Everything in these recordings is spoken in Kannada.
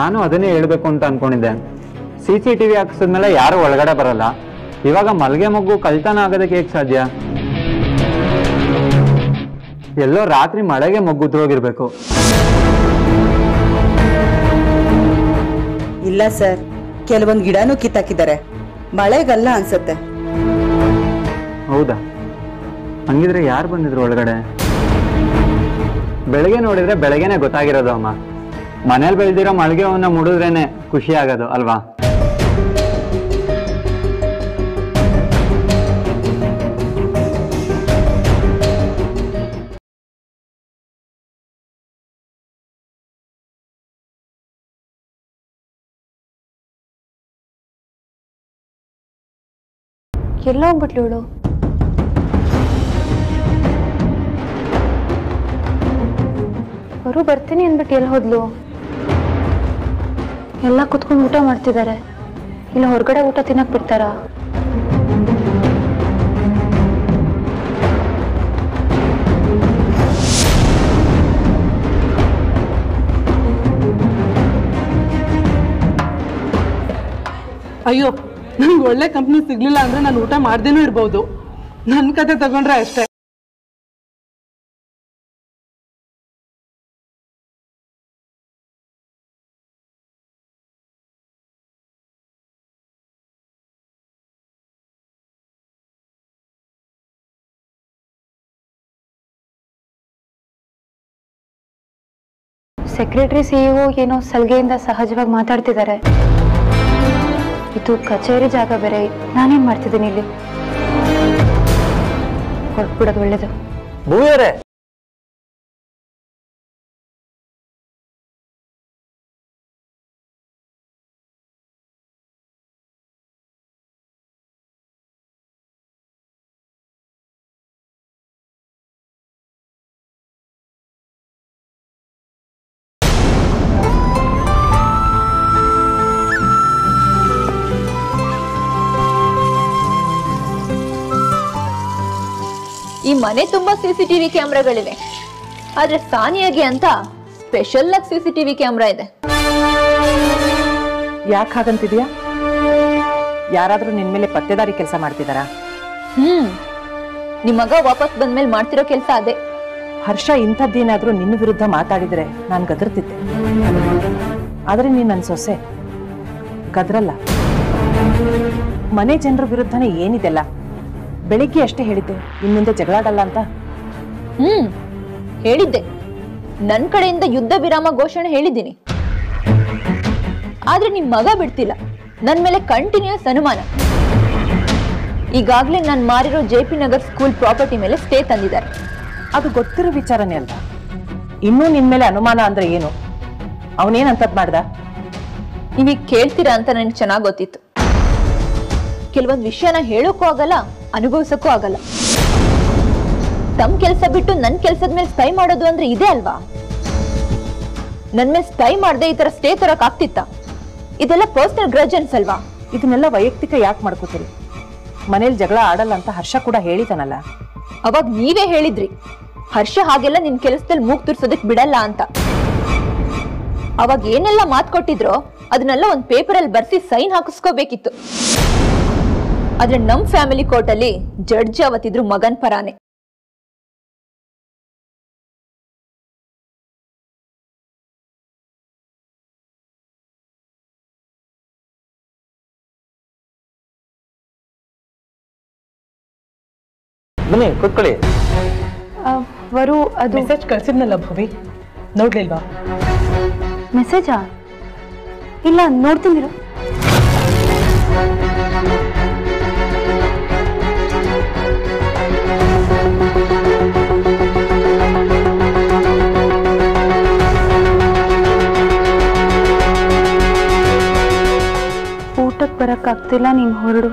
ನಾನು ಅದನ್ನೇ ಹೇಳ್ಬೇಕು ಅಂತ ಅನ್ಕೊಂಡಿದ್ದೆ ಸಿ ಸಿ ಟಿ ವಿ ಹಾಕ್ಸಿದ್ಮೇಲೆ ಯಾರು ಒಳಗಡೆ ಬರಲ್ಲ ಇವಾಗ ಮಲ್ಗೆ ಮಗು ಕಳ್ತನ ಆಗೋದಕ್ಕೆ ಹೇಗೆ ಸಾಧ್ಯ ಎಲ್ಲೋ ರಾತ್ರಿ ಮಳೆಗೆ ಹೋಗಿರ್ಬೇಕು ಇಲ್ಲ ಸರ್ ಕೆಲವೊಂದ್ ಗಿಡನೂ ಕಿತ್ತಾಕಿದ್ದಾರೆ ಮಳೆಗಲ್ಲ ಅನ್ಸತ್ತೆ ಹೌದಾ ಹಂಗಿದ್ರೆ ಯಾರು ಬಂದಿದ್ರು ಒಳಗಡೆ ಬೆಳಗ್ಗೆ ನೋಡಿದ್ರೆ ಬೆಳಗ್ಗೆನೆ ಗೊತ್ತಾಗಿರೋದು ಅಮ್ಮ ಮನೇಲಿ ಬೆಳೆದಿರೋ ಮಳಿಗೆ ಅವನ್ನ ಮುಡಿದ್ರೇನೆ ಖುಷಿ ಆಗೋದು ಅಲ್ವಾ ಎಲ್ಲ ಹೋಗ್ಬಿಟ್ಲು ಇವಳು ಅವರು ಬರ್ತೀನಿ ಅಂದ್ಬಿಟ್ಟು ಎಲ್ಲಿ ಹೋದ್ಲು ಎಲ್ಲ ಕುತ್ಕೊಂಡು ಊಟ ಮಾಡ್ತಿದ್ದಾರೆ ಇಲ್ಲ ಹೊರಗಡೆ ಊಟ ತಿನ್ನಕ್ ಬಿಡ್ತಾರಾ ಅಯ್ಯೋ ನಂಗೆ ಒಳ್ಳೆ ಕಂಪ್ನಿ ಸಿಗ್ಲಿಲ್ಲ ಅಂದ್ರೆ ನಾನು ಊಟ ಮಾಡ್ದೇನೂ ಇರ್ಬೋದು ನನ್ನ ಕತೆ ತಗೊಂಡ್ರೆ ಅಷ್ಟೇ ಸೆಕ್ರೆಟರಿ ಸಿಇಒ ಏನೋ ಸಲ್ಗೆಯಿಂದ ಸಹಜವಾಗಿ ಮಾತಾಡ್ತಿದ್ದಾರೆ ಇದು ಕಚೇರಿ ಜಾಗ ಬೇರೆ ನಾನೇನ್ ಮಾಡ್ತಿದ್ದೀನಿ ಇಲ್ಲಿ ಹೊರಟ್ಬಿಡೋದು ಒಳ್ಳೇದು ಭೂಮಿಯವರೇ ಈ ಮನೆ ತುಂಬಾ ಸಿಸಿಟಿವಿ ಕ್ಯಾಮ್ರಾಗಳಿವೆ ಆದ್ರೆ ಸಾನಿಯಾಗಿ ಅಂತ ಸ್ಪೆಷಲ್ ಆಗಿ ಸಿಸಿಟಿವಿ ಕ್ಯಾಮ್ರಾ ಇದೆ ಯಾಕೆ ಹಾಗಂತಿದ್ಯಾ ಯಾರಾದ್ರೂ ನಿನ್ ಮೇಲೆ ಪತ್ತೆದಾರಿ ಕೆಲಸ ಮಾಡ್ತಿದಾರಾ ಹ್ಮ್ ನಿಮ್ ಮಗ ವಾಪಸ್ ಬಂದ್ಮೇಲೆ ಮಾಡ್ತಿರೋ ಕೆಲ್ಸ ಅದೇ ಹರ್ಷ ಇಂಥದ್ದೇನಾದ್ರೂ ನಿನ್ನ ವಿರುದ್ಧ ಮಾತಾಡಿದ್ರೆ ನಾನು ಗದರ್ತಿದ್ದೆ ಆದ್ರೆ ನೀನ್ ನನ್ನ ಸೊಸೆ ಗದ್ರಲ್ಲ ಮನೆ ಜನರ ವಿರುದ್ಧನೇ ಏನಿದೆಲ್ಲ ಬೆಳಿಗ್ಗೆ ಅಷ್ಟೇ ಹೇಳಿದ್ದೆ ಇನ್ ಮುಂದೆ ಜಗಳಾಡಲ್ಲ ಅಂತ ಹ್ಮ್ ಹೇಳಿದ್ದೆ ನನ್ ಕಡೆಯಿಂದ ಯುದ್ಧ ವಿರಾಮ ಘೋಷಣೆ ಹೇಳಿದ್ದೀನಿ ಆದ್ರೆ ನಿಮ್ ಮಗ ಬಿಡ್ತಿಲ್ಲ ನನ್ ಮೇಲೆ ಕಂಟಿನ್ಯೂಸ್ ಅನುಮಾನ ಈಗಾಗ್ಲೇ ನಾನ್ ಮಾರಿರೋ J P Nagar school property ಮೇಲೆ ಸ್ಟೇ ತಂದಿದ್ದಾರೆ ಅದು ಗೊತ್ತಿರೋ ವಿಚಾರನೇ ಅಲ್ವಾ ಇನ್ನೂ ನಿನ್ ಮೇಲೆ ಅನುಮಾನ ಅಂದ್ರೆ ಏನು ಅವನೇನಂತದ್ ಮಾಡ್ದ ನೀವೀಗ ಕೇಳ್ತೀರಾ ಅಂತ ನನಗೆ ಚೆನ್ನಾಗಿ ಗೊತ್ತಿತ್ತು ಕೆಲವೊಂದು ವಿಷಯನ ಹೇಳೋಕ್ಕೂ ಆಗಲ್ಲ ಅನುಭವಿಸಕ್ಕೂ ಆಗಲ್ಲ ತಮ್ಮ ಕೆಲಸ ಬಿಟ್ಟು ನನ್ನ ಕೆಲಸದ ಮೇಲೆ ಸ್ಟೈ ಮಾಡೋದು ಅಂದ್ರೆ ಇದೆ ಅಲ್ವಾ ನನ್ ಮೇಲೆ ಸ್ಟೈ ಮಾಡದೆ ಈ ತರ ಸ್ಟೇ ತರಕ್ ಆಗ್ತಿತ್ತ ಇದೆಲ್ಲ ಪರ್ಸನಲ್ ಗ್ರಜ್ ಅನ್ಸಲ್ವಾ ಇದನ್ನೆಲ್ಲ ವೈಯಕ್ತಿಕ ಯಾಕೆ ಮಾಡ್ಕೋತೀರಿ ಮನೇಲಿ ಜಗಳ ಆಡಲ್ಲ ಅಂತ ಹರ್ಷ ಕೂಡ ಹೇಳಿದಾನಲ್ಲ ಅವಾಗ ನೀವೇ ಹೇಳಿದ್ರಿ ಹರ್ಷ ಹಾಗೆಲ್ಲ ನಿನ್ ಕೆಲಸದಲ್ಲಿ ಮೂಗ್ ತುರ್ಸೋದಕ್ ಬಿಡಲ್ಲ ಅಂತ ಅವಾಗ ಏನೆಲ್ಲ ಮಾತ್ ಕೊಟ್ಟಿದ್ರೋ ಅದನ್ನೆಲ್ಲ ಒಂದ್ ಪೇಪರ್ ಅಲ್ಲಿ ಬರ್ಸಿ ಸೈನ್ ಹಾಕಿಸ್ಕೋಬೇಕಿತ್ತು ಆದ್ರೆ ನಮ್ ಫ್ಯಾಮಿಲಿ ಕೋರ್ಟ್ ಅಲ್ಲಿ ಜಡ್ಜ್ ಅವತ್ತಿದ್ರು ಮಗನ್ ಪರಾನೆ ಬನ್ನಿ ಕೂತ್ಕೊಳ್ಳಿ ಆ, ವರು ಅದು ಮೆಸೇಜ್ ಕಳ್ಸಿದ್ನಲ್ಲ ಭೂಮಿ ನೋಡ್ಲಿಲ್ವಾ ಮೆಸೇಜಾ ಇಲ್ಲ ನೋಡ್ತೀನಿರು ಊಟಕ್ಕೆ ಬರೋಕ್ಕಾಗ್ತಿಲ್ಲ ನೀನು ಹೊರಡು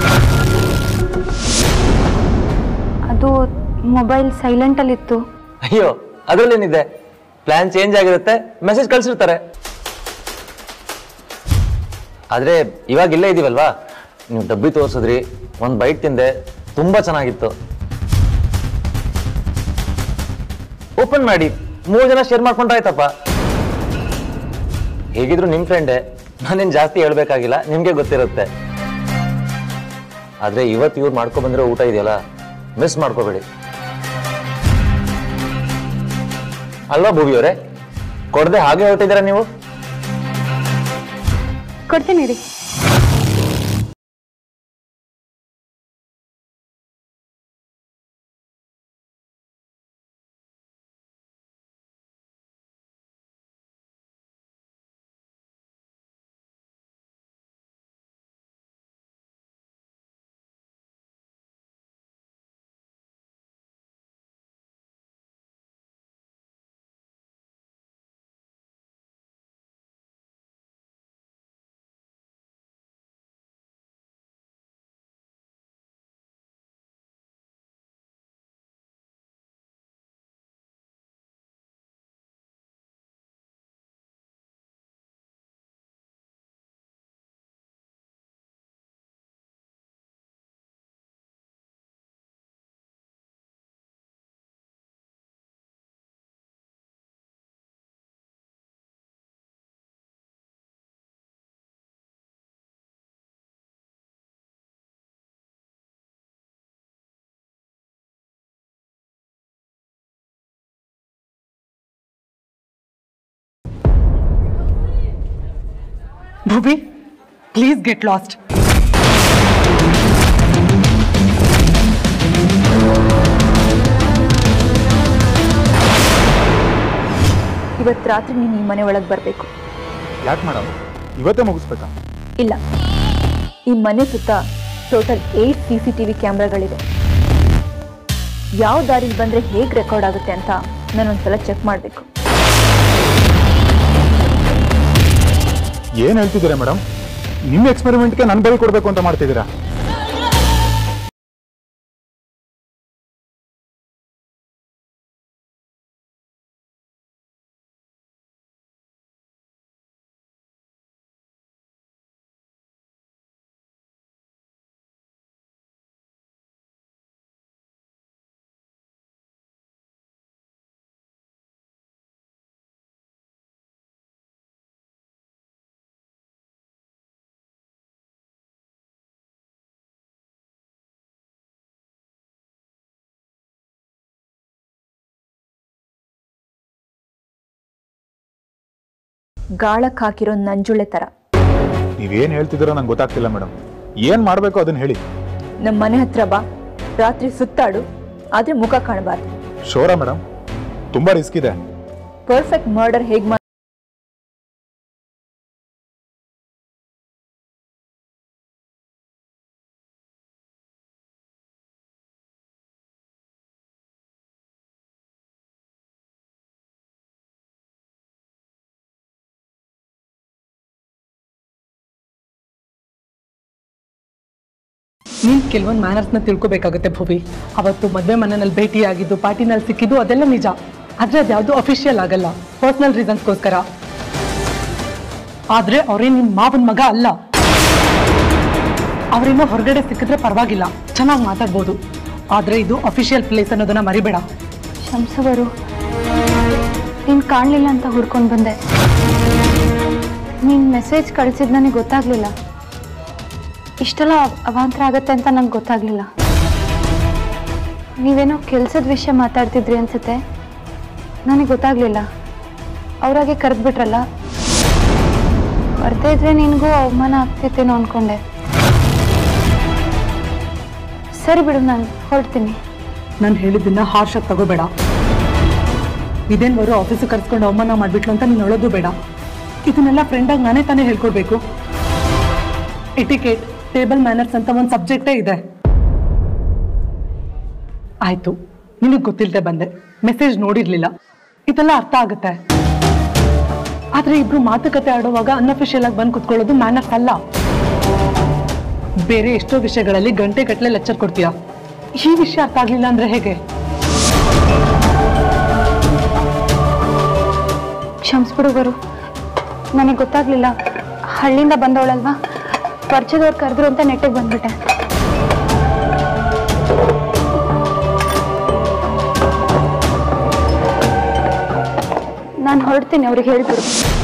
ಅದು ಮೊಬೈಲ್ ಸೈಲೆಂಟಲ್ಲಿತ್ತು ಅಯ್ಯೋ ಅದ್ರಲ್ಲೇನಿದೆ ಪ್ಲಾನ್ ಚೇಂಜ್ ಆಗಿರುತ್ತೆ ಮೆಸೇಜ್ ಕಳ್ಸಿರ್ತಾರೆ ಆದ್ರೆ ಇವಾಗ ಇಲ್ಲೇ ಇದೀವಲ್ವಾ ನೀವು ಡಬ್ಬಿ ತೋರಿಸಿದ್ರಿ ಒಂದು ಬೈಟ್ ತಿಂದೆ ತುಂಬಾ ಚೆನ್ನಾಗಿತ್ತು ಓಪನ್ ಮಾಡಿ ಮೂರು ಜನ ಶೇರ್ ಮಾಡ್ಕೊಂಡ್ರಾಯ್ತಪ್ಪ ಹೇಗಿದ್ರು ನಿಮ್ಮ ಫ್ರೆಂಡೇ ನಾನೇನು ಜಾಸ್ತಿ ಹೇಳ್ಬೇಕಾಗಿಲ್ಲ ನಿಮಗೆ ಗೊತ್ತಿರುತ್ತೆ ಆದರೆ ಇವತ್ತು ಇವ್ರು ಮಾಡ್ಕೊ ಬಂದಿರೋ ಊಟ ಇದೆಯಲ್ಲ ಮಿಸ್ ಮಾಡ್ಕೋಬೇಡಿ ಅಲ್ವಾ ಭೂವಿ ಅವರೇ ಕೊಡದೆ ಹಾಗೆ ಹೊರಟಿದ್ದೀರಾ ನೀವು ಕೊಡ್ತೀನಿ ರೀ ಭೂವಿ ಪ್ಲೀಸ್ ಗೆಟ್ ಲಾಸ್ಟ್ ಇವತ್ತು ರಾತ್ರಿ ನೀನು ಈ ಮನೆ ಒಳಗೆ ಬರಬೇಕು ಯಾಕೆ ಮೇಡಮ್ ಇವತ್ತೇ ಮುಗಿಸ್ಬೇಕಾ ಇಲ್ಲ ಈ ಮನೆ ಸುತ್ತ total eight C C T V ಕ್ಯಾಮ್ರಾಗಳಿದೆ ಯಾವ ದಾರಿಲಿ ಬಂದರೆ ಹೇಗೆ ರೆಕಾರ್ಡ್ ಆಗುತ್ತೆ ಅಂತ ನಾನೊಂದ್ಸಲ ಚೆಕ್ ಮಾಡಬೇಕು ಏನು ಹೇಳ್ತಿದ್ದೀರಾ ಮೇಡಮ್ ನಿಮ್ಮ ಎಕ್ಸ್ಪೆರಿಮೆಂಟ್ಗೆ ನನ್ನ ಬಳಿ ಕೊಡಬೇಕು ಅಂತ ಮಾಡ್ತಿದ್ದೀರಾ ಗಾಳಕ್ಕೆ ಹಾಕಿರೋ ನಂಜುಳೆ ಥರ ನೀವೇನು ಹೇಳ್ತಿದ್ದೀರೋ ನಂಗೆ ಗೊತ್ತಾಗ್ತಿಲ್ಲ ಮೇಡಮ್ ಏನು ಮಾಡಬೇಕು ಅದನ್ನ ಹೇಳಿ ನಮ್ಮ ಮನೆ ಹತ್ರ ಬಾ ರಾತ್ರಿ ಸುತ್ತಾಡು ಆದರೆ ಮುಖ ಕಾಣಬಾರ್ದು ಶೋರಾ ಮೇಡಮ್ ತುಂಬ ರಿಸ್ಕ್ ಇದೆ ಪರ್ಫೆಕ್ಟ್ ಮರ್ಡರ್ ಹೇಗೆ ಮಾಡಿ ನೀನು ಕೆಲವೊಂದು ಮ್ಯಾನರ್ಸ್ನ ತಿಳ್ಕೊಬೇಕಾಗುತ್ತೆ ಭೂವಿ ಅವತ್ತು ಮದುವೆ ಮನೆಯಲ್ಲಿ ಭೇಟಿಯಾಗಿದ್ದು ಪಾರ್ಟಿನಲ್ಲಿ ಸಿಕ್ಕಿದ್ದು ಅದೆಲ್ಲ ನಿಜ ಆದರೆ ಅದ್ಯಾವುದು ಅಫಿಷಿಯಲ್ ಆಗಲ್ಲ ಪರ್ಸ್ನಲ್ ರೀಸನ್ಸ್ಗೋಸ್ಕರ ಆದರೆ ಅವರೇ ನಿಮ್ಮ ಮಾವನ ಮಗ ಅಲ್ಲ ಅವರೇನೋ ಹೊರಗಡೆ ಸಿಕ್ಕಿದ್ರೆ ಪರವಾಗಿಲ್ಲ ಚೆನ್ನಾಗಿ ಮಾತಾಡ್ಬೋದು ಆದರೆ ಇದು ಅಫಿಷಿಯಲ್ ಪ್ಲೇಸ್ ಅನ್ನೋದನ್ನ ಮರಿಬೇಡ ಶಂಸವರು ನೀನು ಕಾಣಲಿಲ್ಲ ಅಂತ ಹುಡ್ಕೊಂಡು ಬಂದೆ ನೀನು ಮೆಸೇಜ್ ಕಳಿಸಿದ್ ನನಗೆ ಗೊತ್ತಾಗ್ಲಿಲ್ಲ ಇಷ್ಟೆಲ್ಲ ಅವ್- ಅವಾಂತರ ಆಗತ್ತೆ ಅಂತ ನಂಗೆ ಗೊತ್ತಾಗ್ಲಿಲ್ಲ ನೀವೇನೋ ಕೆಲಸದ ವಿಷಯ ಮಾತಾಡ್ತಿದ್ರಿ ಅನ್ಸುತ್ತೆ ನನಗೆ ಗೊತ್ತಾಗ್ಲಿಲ್ಲ ಅವ್ರಾಗೆ ಕರೆದ್ಬಿಟ್ರಲ್ಲ ಬರ್ದೇ ಇದ್ರೆ ನಿನಗೂ ಅವಮಾನ ಆಗ್ತಿತ್ತೇನೋ ಅನ್ಕೊಂಡೆ ಸರಿ ಬಿಡು ನಾನು ಹೊರಡ್ತೀನಿ ನಾನು ಹೇಳಿದ್ದನ್ನ ಹಾರ್ಷಾಗಿ ತಗೋಬೇಡ ಇದೇನ್ವರು ಆಫೀಸಿಗೆ ಕರ್ಸ್ಕೊಂಡು ಅವಮಾನ ಮಾಡ್ಬಿಟ್ಲು ಅಂತ ನೀನು ಹೇಳೋದು ಬೇಡ ಇದನ್ನೆಲ್ಲ ಫ್ರೆಂಡಾಗಿ ನಾನೇ ತಾನೇ ಹೇಳ್ಕೊಡ್ಬೇಕು ಎಟಿಕೇಟ್ ಟೇಬಲ್ ಮ್ಯಾನರ್ಸ್ ಅಂತ ಒಂದು ಸಬ್ಜೆಕ್ಟೇ ಇದೆ ಆಯ್ತು ನಿನಗೆ ಗೊತ್ತಿಲ್ಲದೆ ಬಂದೆ ಮೆಸೇಜ್ ನೋಡಿರ್ಲಿಲ್ಲ ಇದೆಲ್ಲ ಅರ್ಥ ಆಗುತ್ತೆ ಆದ್ರೆ ಇಬ್ರು ಮಾತುಕತೆ ಆಡುವಾಗ ಅನ್ಅಫಿಷಿಯಲ್ ಆಗಿ ಬಂದು ಕುತ್ಕೊಳ್ಳೋದು ಮ್ಯಾನರ್ಸ್ ಅಲ್ಲ ಬೇರೆ ಎಷ್ಟೋ ವಿಷಯಗಳಲ್ಲಿ ಗಂಟೆ ಗಟ್ಟಲೆ ಲೆಕ್ಚರ್ ಕೊಡ್ತೀಯಾ ಈ ವಿಷಯ ಅರ್ಥ ಆಗ್ಲಿಲ್ಲ ಅಂದ್ರೆ ಹೇಗೆ ಕ್ಷಮಿಸ್ಬಿಡು ಗುರು ನನಗೆ ಗೊತ್ತಾಗ್ಲಿಲ್ಲ ಹಳ್ಳಿಯಿಂದ ಬಂದವಳಲ್ವಾ ಪರಿಚಯದವ್ರು ಕರೆದ್ರು ಅಂತ ನೆಟ್ಟಿಗೆ ಬಂದ್ಬಿಟ್ಟೆ ನಾನು ಹೊರಡ್ತೀನಿ ಅವ್ರಿಗೆ ಹೇಳ್ಬಿಡು